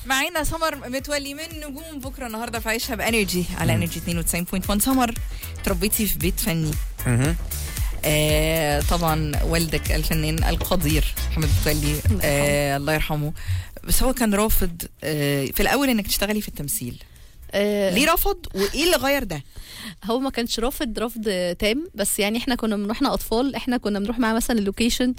معانا سمر متولي من نجوم بكره النهارده في عيشها بانرجي على انرجي 92.1 سمر تربيتي في بيت فني مهم. آه طبعا والدك الفنان القدير محمد متولي آه الله يرحمه بس هو كان رافض آه في الاول انك تشتغلي في التمثيل آه، ليه رفض وايه اللي غير ده هو ما كانش رافض رفض تام بس يعني احنا كنا بنروح احنا اطفال احنا كنا بنروح معاه مثلا اللوكيشن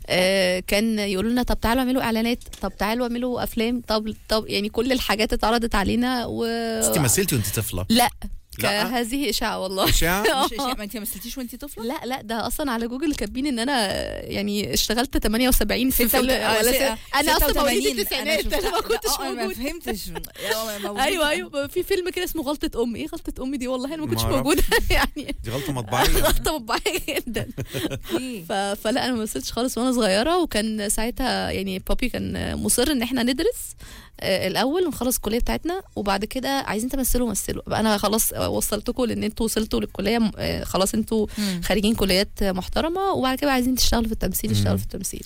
آه كان يقولوا لنا طب تعالوا اعملوا اعلانات طب تعالوا اعملوا افلام طب طب يعني كل الحاجات اتعرضت علينا و انت مثلتي وانت طفله لا لا. كهذه اشاعه والله اشاعه مش ما انت ما مثلتيش وانت طفله لا لا ده اصلا على جوجل كاتبين ان انا يعني اشتغلت 78 في ستة فيلم وت- ولا ستة- ست- انا اصلا 86. مواليد التسعينات شفتها. انا ما كنتش لا، آه، ما موجود فهمتش يا موجودة. ايوه ايوه في فيلم كده اسمه غلطه امي ايه غلطه امي دي والله انا ما كنتش ما أعرف. موجوده يعني دي غلطه مطبعيه غلطه مطبعيه جدا إيه؟ ف... فلا انا ما مثلتش خالص وانا صغيره وكان ساعتها يعني بابي كان مصر ان احنا ندرس آه، الاول ونخلص الكليه بتاعتنا وبعد كده عايزين تمثلوا مثلوا بقى انا خلاص وصلتكم لان انتوا وصلتوا للكليه آه، خلاص انتوا مم. خارجين كليات محترمه وبعد كده عايزين تشتغلوا في التمثيل مم. اشتغلوا في التمثيل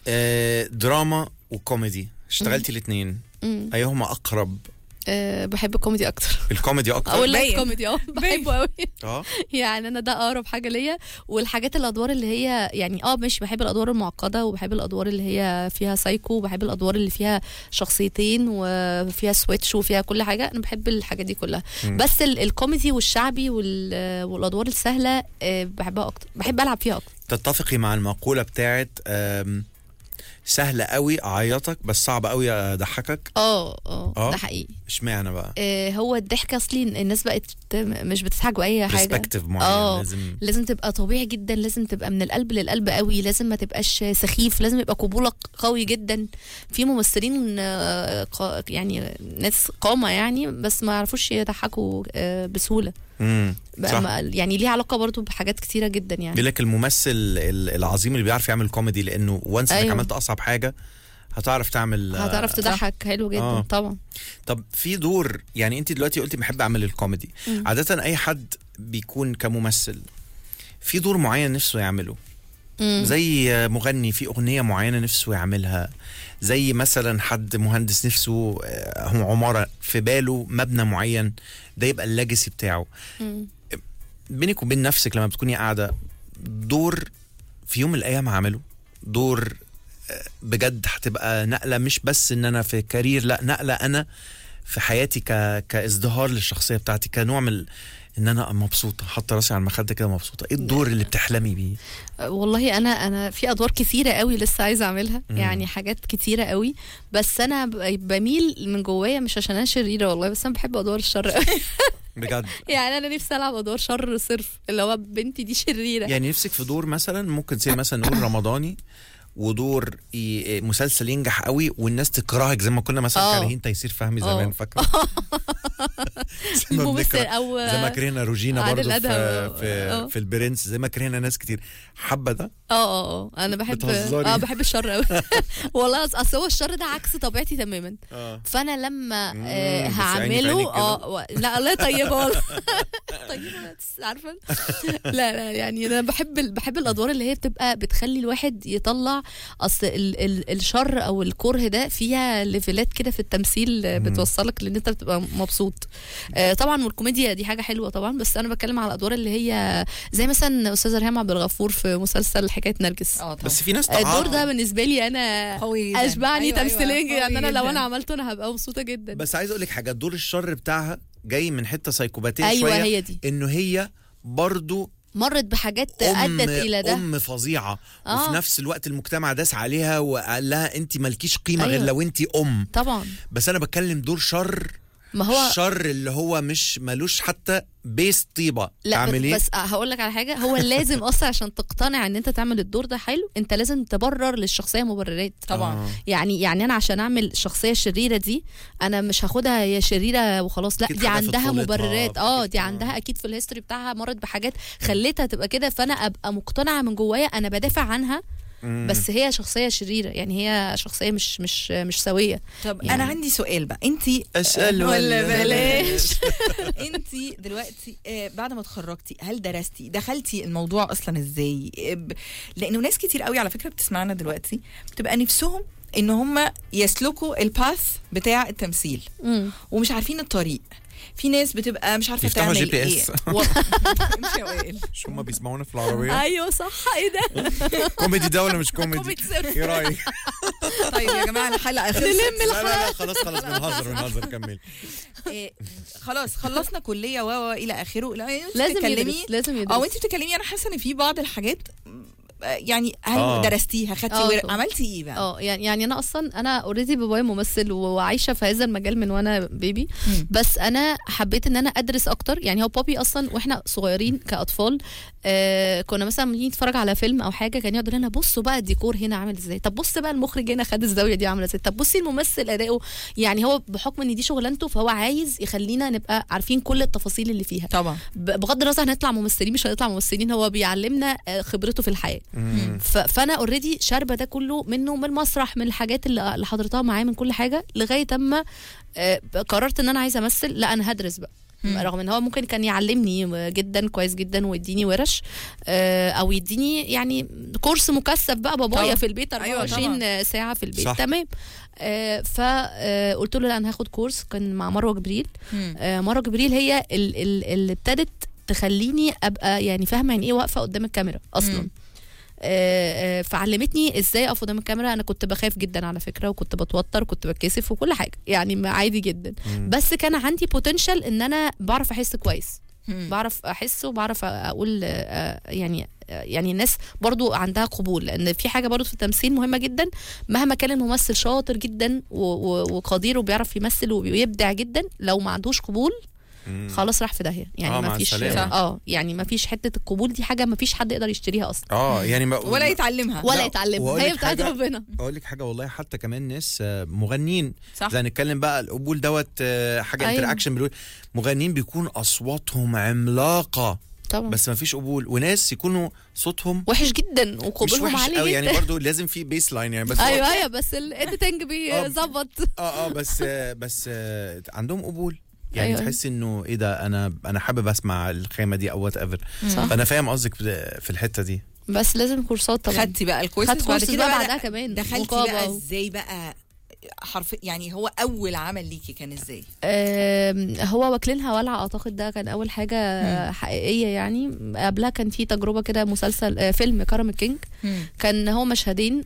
آه، دراما وكوميدي اشتغلتي الاثنين مم. ايهما اقرب أه بحب الكوميدي اكتر الكوميدي اكتر او اللايت باين. كوميدي اه بحبه قوي اه يعني انا ده اقرب حاجه ليا والحاجات الادوار اللي هي يعني اه ماشي بحب الادوار المعقده وبحب الادوار اللي هي فيها سايكو وبحب الادوار اللي فيها شخصيتين وفيها سويتش وفيها كل حاجه انا بحب الحاجات دي كلها مم. بس ال- الكوميدي والشعبي وال- والادوار السهله آه، بحبها اكتر بحب العب فيها اكتر تتفقي مع المقوله بتاعت آم، سهله قوي اعيطك بس صعب قوي اضحكك اه اه آه؟ ده حقيقي اشمعنى بقى آه، هو الضحك اصلي الناس بقت مش بتضحك باي حاجه برسبكتيف معين آه. لازم لازم تبقى طبيعي جدا لازم تبقى من القلب للقلب قوي لازم ما تبقاش سخيف لازم يبقى قبولك قوي جدا في ممثلين آه، قا- يعني ناس قامة يعني بس ما يعرفوش يضحكوا آه، بسهولة مم. بقى صح ما- يعني ليه علاقة برضو بحاجات كتيرة جدا يعني بيقول لك الممثل ال- العظيم اللي بيعرف يعمل كوميدي لانه وانس انك أيوة. عملت اصعب حاجه هتعرف تعمل آه، هتعرف تضحك حلو جدا آه. طبعا طب في دور يعني انت دلوقتي قلتي بحب اعمل الكوميدي مم. عاده اي حد بيكون كممثل في دور معين نفسه يعمله مم. زي مغني في اغنيه معينه نفسه يعملها زي مثلا حد مهندس نفسه آه، هو عماره في باله مبنى معين ده يبقى الليجاسي بتاعه مم. بينك وبين نفسك لما بتكوني قاعده دور في يوم من الايام هعمله دور آه، بجد هتبقى نقله مش بس ان انا في كارير لا نقله انا في حياتي ك... كازدهار للشخصيه بتاعتي كنوع من ال- ان انا مبسوطه حاطه راسي على المخده كده مبسوطه ايه الدور اللي بتحلمي بيه والله انا انا في ادوار كتيره قوي لسه عايزه اعملها مم. يعني حاجات كتيره قوي بس انا ب- بميل من جوايا مش عشان انا شريره والله بس انا بحب ادوار الشر قوي بجد يعني انا نفسي العب ادوار شر صرف اللي هو بنتي دي شريره يعني نفسك في دور مثلا ممكن زي مثلا نقول رمضاني ودور ي... مسلسل ينجح قوي والناس تكرهك زي ما كنا مثلا آه. كارهين تيسير فهمي آه. زمان فاكره زي ما ممثل بنكره او زي ما كرهنا روجينا عادل برضه في أدهم. في, آه. في البرنس زي ما كرهنا ناس كتير حبه ده اه اه اه انا بحب بتهزري. اه بحب الشر قوي والله أص- اصل هو الشر ده عكس طبيعتي تماما اه فانا لما مم، آه بس عيني في هعمله عينيك كده. اه و- لا الله يطيبها والله طيبه بس عارفه لا لا يعني انا بحب ال- بحب الادوار اللي هي بتبقى بتخلي الواحد يطلع اصل ال ال الشر او الكره ده فيها ليفلات كده في التمثيل آه، بتوصلك لان انت بتبقى مبسوط آه طبعا والكوميديا دي حاجه حلوه طبعا بس انا بتكلم على الادوار اللي هي زي مثلا استاذه ريهام عبد الغفور في مسلسل حكايه نرجس اه طبعا بس في ناس الدور تعاق- ده بالنسبه لي انا قوي جدا اشبعني أيوة، أيوة، تمثيليا قوي يعني انا لو جدا. انا عملته انا هبقى مبسوطه جدا بس عايز اقول لك حاجه دور الشر بتاعها جاي من حته سايكوباتيه ايوه شويه هي دي انه هي برضو مرت بحاجات ام ادت الى ده ام فظيعه آه. وفي نفس الوقت المجتمع داس عليها وقال لها انت مالكيش قيمه أيوة. غير لو انت ام طبعا بس انا بتكلم دور شر ما هو شر اللي هو مش ملوش حتى بيس طيبه لا تعمل ايه بس هقول لك على حاجه هو لازم اصلا عشان تقتنع ان انت تعمل الدور ده حلو انت لازم تبرر للشخصيه مبررات طبعا آه. يعني يعني انا عشان اعمل الشخصيه الشريره دي انا مش هاخدها هي شريره وخلاص لا أكيد دي حاجة في عندها طفولتها، مبررات اه أكيد. دي آه. عندها اكيد في الهيستوري بتاعها مرت بحاجات خلتها تبقى كده فانا ابقى مقتنعه من جوايا انا بدافع عنها مم. بس هي شخصيه شريره يعني هي شخصيه مش مش مش سويه طب يعني- انا عندي سؤال بقى انت اسال ولا ولا بلاش انت دلوقتي آه، بعد ما اتخرجتي هل درستي دخلتي الموضوع اصلا ازاي آه، ب- لانه ناس كتير قوي على فكره بتسمعنا دلوقتي بتبقى نفسهم ان هم يسلكوا الباث بتاع التمثيل مم. ومش عارفين الطريق في ناس بتبقى مش عارفه يفتحوا تعمل جي بي ايه إس. و- امشي يا وائل. مش هم بيسمعونا في العربيه ايوه صح ايه ده كوميدي ده ولا مش كوميدي كوميدي صرف. ايه رايك طيب يا جماعه الحلقه خلصت نلم لا لا لا خلاص خلاص بنهزر بنهزر كمل إيه، خلاص خلصنا كليه و و الى اخره لا انت لازم بتتكلمي يدرس لازم يدرس اه وانت بتتكلمي انا حاسه ان في بعض الحاجات آه، يعني هل آه. درستيها خدتي آه، ور... طبعا. عملتي ايه بقى؟ اه يعني يعني انا اصلا انا اوريدي بابايا ممثل وعايشه في هذا المجال من وانا بيبي مم. بس انا حبيت ان انا ادرس اكتر يعني هو بابي اصلا واحنا صغيرين كاطفال آه كنا مثلا بنيجي نتفرج على فيلم او حاجه كان يقعد يقول لنا بصوا بقى الديكور هنا عامل ازاي طب بص بقى المخرج هنا خد الزاويه دي عامله ازاي طب بصي الممثل اداؤه يعني هو بحكم ان دي شغلانته فهو عايز يخلينا نبقى عارفين كل التفاصيل اللي فيها طبعا ب- بغض النظر هنطلع ممثلين مش هنطلع ممثلين هو بيعلمنا آه، خبرته في الحياه ف- فانا اوريدي شاربه ده كله منه من المسرح من الحاجات اللي اللي حضرتها معاه من كل حاجه لغايه اما آه، قررت ان انا عايزه امثل لا انا هدرس بقى مم. رغم ان هو ممكن كان يعلمني جدا كويس جدا ويديني ورش آه، او يديني يعني كورس مكثف بقى بابايا طبعا. في البيت أيوة 24 ساعه في البيت صح. تمام فقلت له لا انا هاخد كورس كان مع مروه جبريل مم. آه، مروه جبريل هي ال- ال- اللي ابتدت تخليني ابقى يعني فاهمه يعني ايه واقفه قدام الكاميرا اصلا مم. آه، آه، فعلمتني ازاي اقف قدام الكاميرا انا كنت بخاف جدا على فكره وكنت بتوتر وكنت بتكسف وكل حاجه يعني ما- عادي جدا مم. بس كان عندي بوتنشال ان انا بعرف احس كويس مم. بعرف احس وبعرف اقول آه، يعني آه، يعني الناس برضو عندها قبول لان في حاجه برضو في التمثيل مهمه جدا مهما كان الممثل شاطر جدا و- و- وقدير وبيعرف يمثل وبيبدع جدا لو ما عندوش قبول مم. خلاص راح في داهيه يعني آه، ما مع فيش السلامة. اه يعني ما فيش حته القبول دي حاجه ما فيش حد يقدر يشتريها اصلا اه يعني ما ولا يتعلمها ولا لا، يتعلمها وأقول هي لك بتاعت حاجة- ربنا اقول لك حاجه والله حتى كمان ناس آه، مغنيين صح اذا هنتكلم بقى القبول دوت آه، حاجه أيوة. انتر اكشن مغنيين بيكون اصواتهم عملاقه طبعا بس ما فيش قبول وناس يكونوا صوتهم وحش جدا مش وقبولهم وحش عالي قوي جدا يعني برضو لازم في بيس لاين يعني بس هو- ايوه ايوه بس الايديتنج آه. بيظبط اه اه بس آه، بس آه، عندهم قبول يعني أيوة. تحس انه ايه ده انا انا حابب اسمع الخامه دي او وات ايفر صح فانا فاهم قصدك في في الحته دي بس لازم كورسات طبعا خدتي بقى الكورس خدت كورس بقى بعدها كمان دخلتي مقابة بقى و- ازاي بقى حرف يعني هو اول عمل ليكي كان ازاي؟ آم، هو واكلينها ولع اعتقد ده كان اول حاجه حقيقيه يعني قبلها كان في تجربه كده مسلسل آه، فيلم كرم الكينج كان هو مشهدين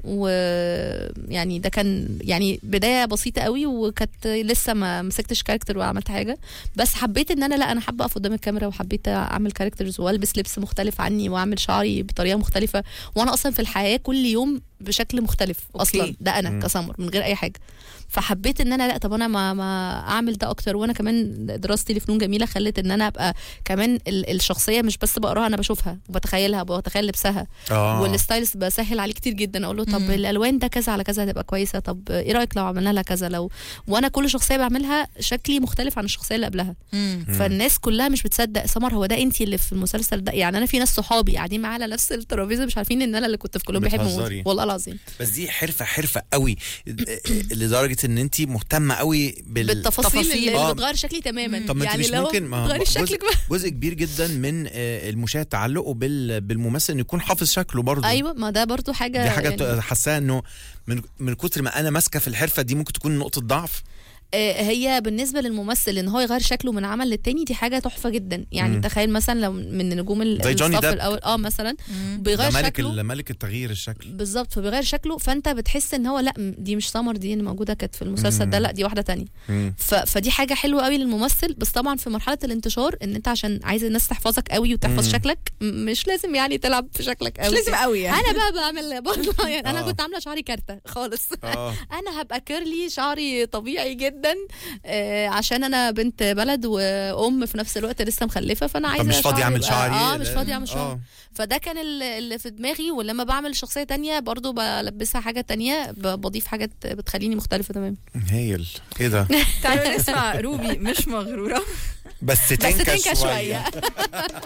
ويعني ده كان يعني بدايه بسيطه قوي وكانت لسه ما مسكتش كاركتر وعملت حاجه بس حبيت ان انا لا انا حابه اقف قدام الكاميرا وحبيت اعمل كاركترز والبس لبس مختلف عني واعمل شعري بطريقه مختلفه وانا اصلا في الحياه كل يوم بشكل مختلف أوكي. اصلا ده انا مم. كسمر من غير اي حاجه فحبيت ان انا لا طب انا ما ما اعمل ده اكتر وانا كمان دراستي لفنون جميله خلت ان انا ابقى كمان ال- الشخصيه مش بس بقراها انا بشوفها وبتخيلها وبتخيل لبسها اه والستايلست بسهل عليه كتير جدا اقول له طب مم. الالوان ده كذا على كذا هتبقى كويسه طب ايه رايك لو عملنا لها كذا لو وانا كل شخصيه بعملها شكلي مختلف عن الشخصيه اللي قبلها مم. فالناس كلها مش بتصدق سمر هو ده انت اللي في المسلسل ده يعني انا في ناس صحابي قاعدين معايا على نفس الترابيزه مش عارفين ان انا اللي كنت في كلهم بيحبوا بتهزري. موت. والله العظيم بس دي حرفه حرفه قوي لدرجه ان انت مهتمه قوي بال بالتفاصيل تفاصيل. اللي آه. بتغير شكلي تماما طب ما يعني انت مش لو ممكن ما تغيري جزء, شكلك بقى جزء كبير جدا من آه، المشاهد تعلقه بال بالممثل انه يكون حافظ شكله برضه ايوه ما ده برضو حاجه دي حاجه يعني حاساها انه من من كتر ما انا ماسكه في الحرفه دي ممكن تكون نقطه ضعف آه، هي بالنسبه للممثل ان هو يغير شكله من عمل للتاني دي حاجه تحفه جدا يعني مم. تخيل مثلا لو من نجوم ال- زي جوني الصف ديب. الاول اه مثلا مم. ده بيغير ملك شكله ال- ملك التغيير الشكل بالظبط فبيغير شكله فانت بتحس ان هو لا م- دي مش سمر دي اللي موجوده كانت في المسلسل ده مم. لا دي واحده تانية مم. ف... فدي حاجه حلوه قوي للممثل بس طبعا في مرحله الانتشار ان انت عشان عايز الناس تحفظك قوي وتحفظ مم. شكلك م- مش لازم يعني تلعب في شكلك مش قوي لازم قوي يعني انا بقى بعمل برضه يعني انا آه. كنت عامله شعري كارته خالص اه انا هبقى كيرلي شعري طبيعي جدا آه عشان انا بنت بلد وام في نفس الوقت لسه مخلفه فانا عايزه طب مش فاضي شعري اعمل يبقى- شعري اه مش لا. فاضي اعمل شعري آه. فده كان ال- اللي في دماغي ولما بعمل شخصيه تانية برضو بلبسها حاجه تانية ب- بضيف حاجات بتخليني مختلفه تمام هايل ايه ده تعالوا نسمع روبي مش مغروره بس بس تنكة تنكة شويه شويه